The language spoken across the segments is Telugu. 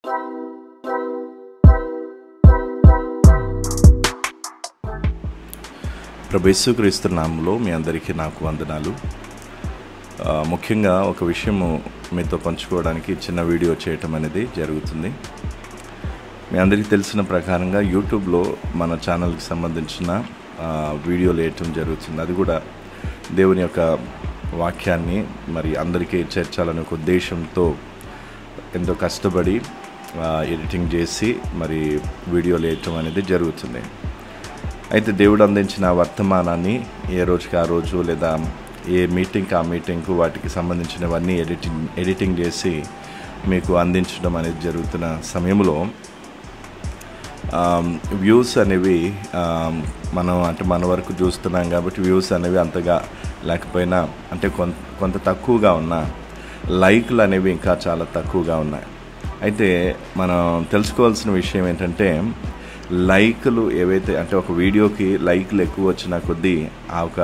ప్రభు క్రీస్తు నామంలో మీ అందరికీ నాకు వందనాలు ఆ, ముఖ్యంగా ఒక విషయము మీతో పంచుకోవడానికి చిన్న వీడియో చేయటం అనేది జరుగుతుంది మీ అందరికీ తెలిసిన ప్రకారంగా యూట్యూబ్లో మన ఛానల్కి సంబంధించిన ఆ, వీడియోలు వేయటం జరుగుతుంది అది కూడా దేవుని యొక్క వాక్యాన్ని మరి అందరికీ చేర్చాలనే ఒక ఉద్దేశంతో ఎంతో కష్టపడి ఆ, ఎడిటింగ్ చేసి మరి వీడియోలు వేయటం అనేది జరుగుతుంది అయితే దేవుడు అందించిన ఆ వర్తమానాన్ని ఏ రోజుకి ఆ రోజు లేదా ఏ మీటింగ్కి ఆ మీటింగ్కు వాటికి సంబంధించినవన్నీ ఎడిటింగ్ ఎడిటింగ్ చేసి మీకు అందించడం అనేది జరుగుతున్న సమయంలో వ్యూస్ అనేవి ఆమ్, మనం అంటే మన వరకు చూస్తున్నాం కాబట్టి వ్యూస్ అనేవి అంతగా లేకపోయినా అంటే కొంత కొంత తక్కువగా ఉన్నా లైక్లు అనేవి ఇంకా చాలా తక్కువగా ఉన్నాయి అయితే మనం తెలుసుకోవాల్సిన విషయం ఏంటంటే లైక్లు ఏవైతే అంటే ఒక వీడియోకి లైక్లు ఎక్కువ వచ్చిన కొద్దీ ఆ ఒక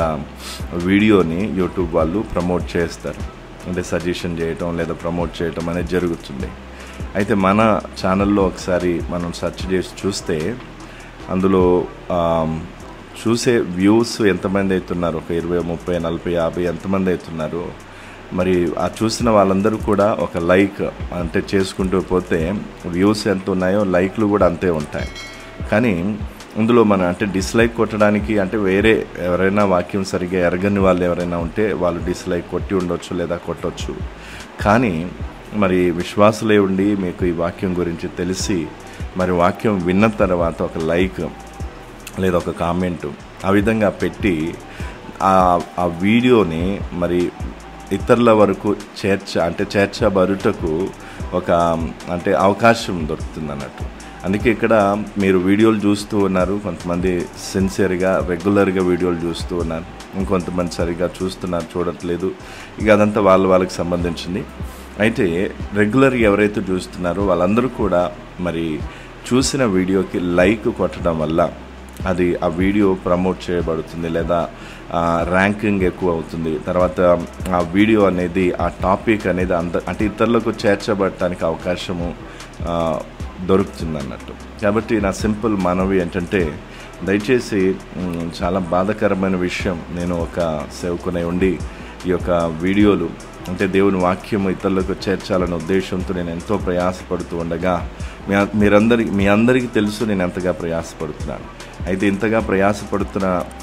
వీడియోని యూట్యూబ్ వాళ్ళు ప్రమోట్ చేస్తారు అంటే సజెషన్ చేయటం లేదా ప్రమోట్ చేయటం అనేది జరుగుతుంది అయితే మన ఛానల్లో ఒకసారి మనం సెర్చ్ చేసి చూస్తే అందులో ఆమ్, చూసే వ్యూస్ ఎంతమంది అవుతున్నారు ఒక ఇరవై ముప్పై నలభై యాభై ఎంతమంది అవుతున్నారు మరి ఆ చూసిన వాళ్ళందరూ కూడా ఒక లైక్ అంటే చేసుకుంటూ పోతే వ్యూస్ ఎంత ఉన్నాయో లైక్లు కూడా అంతే ఉంటాయి కానీ ఇందులో మన అంటే డిస్లైక్ కొట్టడానికి అంటే వేరే ఎవరైనా వాక్యం సరిగ్గా ఎరగని వాళ్ళు ఎవరైనా ఉంటే వాళ్ళు డిస్లైక్ కొట్టి ఉండొచ్చు లేదా కొట్టొచ్చు కానీ మరి విశ్వాసులే ఉండి మీకు ఈ వాక్యం గురించి తెలిసి మరి వాక్యం విన్న తర్వాత ఒక లైక్ లేదా ఒక కామెంట్ ఆ విధంగా పెట్టి ఆ ఆ వీడియోని మరి ఇతరుల వరకు చేర్చ అంటే చేర్చబడుటకు ఒక అంటే అవకాశం దొరుకుతుంది అన్నట్టు అందుకే ఇక్కడ మీరు వీడియోలు చూస్తూ ఉన్నారు కొంతమంది సిన్సియర్గా రెగ్యులర్గా వీడియోలు చూస్తూ ఉన్నారు ఇంకొంతమంది సరిగా చూస్తున్నారు చూడట్లేదు ఇక అదంతా వాళ్ళ వాళ్ళకి సంబంధించింది అయితే రెగ్యులర్గా ఎవరైతే చూస్తున్నారో వాళ్ళందరూ కూడా మరి చూసిన వీడియోకి లైక్ కొట్టడం వల్ల అది ఆ వీడియో ప్రమోట్ చేయబడుతుంది లేదా ఆ, ర్యాంకింగ్ ఎక్కువ అవుతుంది తర్వాత ఆ వీడియో అనేది ఆ టాపిక్ అనేది అంత అంటే ఇతరులకు చేర్చబడటానికి అవకాశము ఆ, దొరుకుతుంది అన్నట్టు కాబట్టి నా సింపుల్ మనవి ఏంటంటే దయచేసి మ్, చాలా బాధాకరమైన విషయం నేను ఒక సేవకునై ఉండి ఈ యొక్క వీడియోలు అంటే దేవుని వాక్యము ఇతరులకు చేర్చాలనే ఉద్దేశంతో నేను ఎంతో ప్రయాసపడుతూ ఉండగా మీ మీరందరి మీ అందరికీ తెలుసు నేను ఎంతగా ప్రయాసపడుతున్నాను అయితే ఇంతగా ప్రయాసపడుతున్న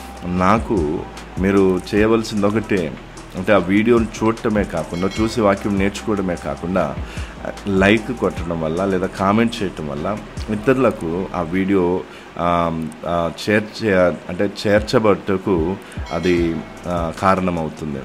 నాకు మీరు చేయవలసింది ఒకటే అంటే ఆ వీడియోని చూడటమే కాకుండా చూసి వాక్యం నేర్చుకోవడమే కాకుండా లైక్ కొట్టడం వల్ల లేదా కామెంట్ చేయటం వల్ల ఇతరులకు ఆ వీడియో ఆ, ఆ, చేర్చే అంటే చేర్చబట్టుకు అది ఆ, కారణమవుతుంది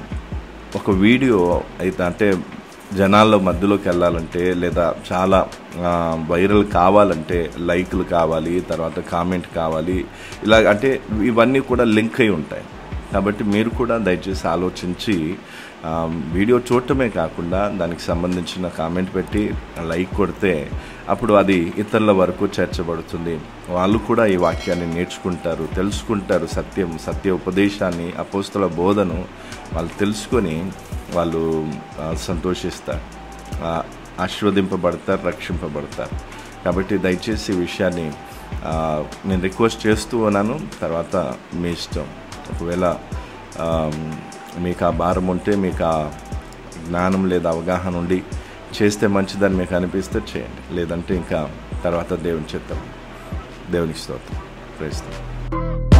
ఒక వీడియో అయితే అంటే జనాల్లో మధ్యలోకి వెళ్ళాలంటే లేదా చాలా ఆ, వైరల్ కావాలంటే లైక్లు కావాలి తర్వాత కామెంట్ కావాలి ఇలా అంటే ఇవన్నీ కూడా లింక్ అయి ఉంటాయి కాబట్టి మీరు కూడా దయచేసి ఆలోచించి ఆ, వీడియో చూడటమే కాకుండా దానికి సంబంధించిన కామెంట్ పెట్టి లైక్ కొడితే అప్పుడు అది ఇతరుల వరకు చేర్చబడుతుంది వాళ్ళు కూడా ఈ వాక్యాన్ని నేర్చుకుంటారు తెలుసుకుంటారు సత్యం సత్య ఉపదేశాన్ని అపోస్తుల బోధను వాళ్ళు తెలుసుకొని వాళ్ళు ఆ, సంతోషిస్తారు ఆ, ఆశీర్వదింపబడతారు రక్షింపబడతారు కాబట్టి దయచేసి ఈ విషయాన్ని ఆ, నేను రిక్వెస్ట్ చేస్తూ ఉన్నాను తర్వాత మీ ఇష్టం ఒకవేళ ఆ, మీకు ఆ భారం ఉంటే మీకు ఆ జ్ఞానం లేదా అవగాహన ఉండి చేస్తే మంచిదని మీకు అనిపిస్తే చేయండి లేదంటే ఇంకా తర్వాత దేవుని చిత్తం దేవునికి స్తోత్రం ప్రయత్నం